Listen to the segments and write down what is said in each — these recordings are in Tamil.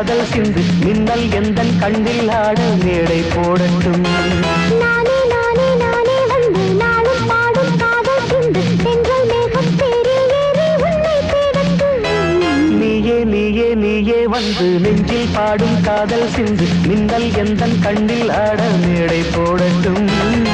காதல் சிந்து மின்னல் எந்தன் கண்ணில் ஆட மேடை போடட்டும் நானே நானே நானே வந்து நாளும் பாடும் காதல் சிந்து தென்றல் மேகம் தேரில் ஏறி உன்னை தேடட்டும் நீயே நீயே நீயே வந்து நெஞ்சில் பாடும் காதல் சிந்து மின்னல் எந்தன் கண்ணில் ஆட மேடை போடட்டும்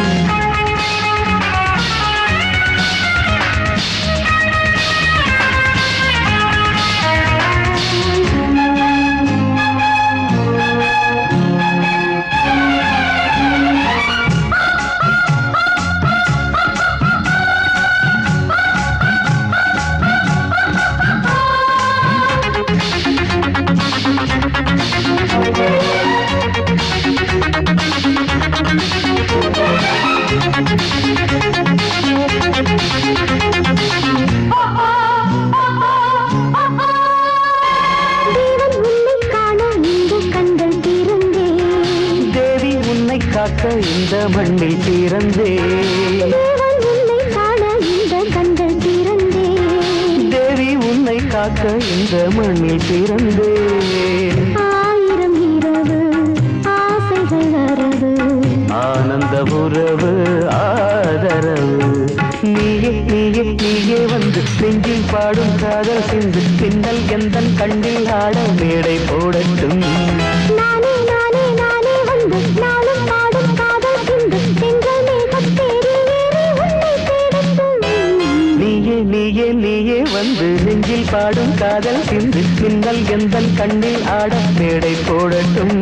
தேவன் உன்னை காண இந்த கண்கள் திறந்தே தேவி உன்னை காக்க இந்த மண்ணில் பிறந்தே தேவன் உன்னை காண இந்த கண்கள் திறந்தே தேவி உன்னை காக்க இந்த மண்ணில் பிறந்தே ஆயிரம் இரவு ஆசைகள் வரவு ஆனந்த உறவு ஆதரவு நீயே நீயே நீயே வந்து நெஞ்சில் பாடும் காதல் சிந்து பின்னல் எந்தன் கண்ணில் ஆட மேடை போடட்டும் நானே நானே நானே வந்து நாளும் பாடும் காதல் சிந்து தென்றல் மேகம் தேரில் ஏறி உன்னை தேடட்டும் நீயே நீயே நீயே வந்து நெஞ்சில் பாடும் காதல் சிந்து பின்னல் எந்தன் கண்ணில் ஆட மேடை போடட்டும்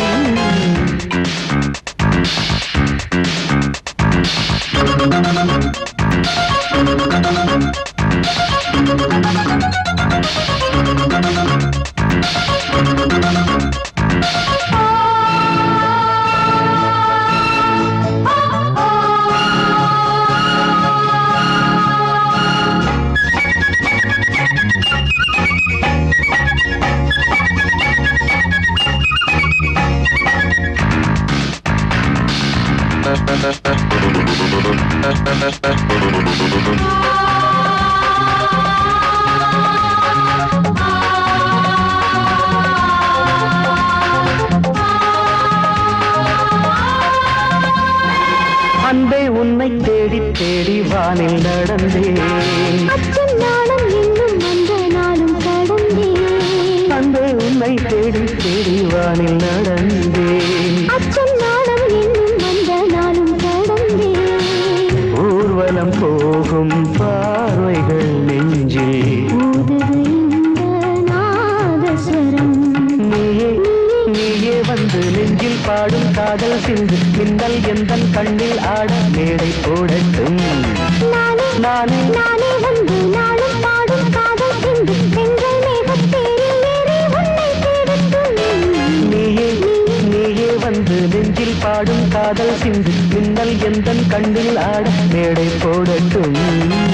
அன்பே உன்னை தேடி தேடி வானில் நடந்தேன் அச்சம் நாணம் என்னும் அந்த நாளும் கடந்தேன் அன்பே உன்னை தேடி தேடி வானில் நடந்தேன் அச்சம் நாணம் என்னும் அந்த நாளும் கடந்தேன் ஊர்வலம் போகும் பார்வைகள் நெஞ்சில் ஊதுது இந்த நாதஸ்வரம் நீயே நீயே வந்து நெஞ்சில் பாடும் காதல் சிந்து மின்னல் எந்தன் கண்ணில் ஆட மேடை போடட்டும் நானே நானே நானே வந்து நாளும் பாடும் காதல் சிந்து தென்றல் மேகம் தேரில் ஏறி உன்னை தேடட்டும் நீயே நீயே வந்து நெஞ்சில் பாடும் காதல் சிந்து மின்னல் எந்தன் கண்ணில் ஆட மேடை போடட்டும்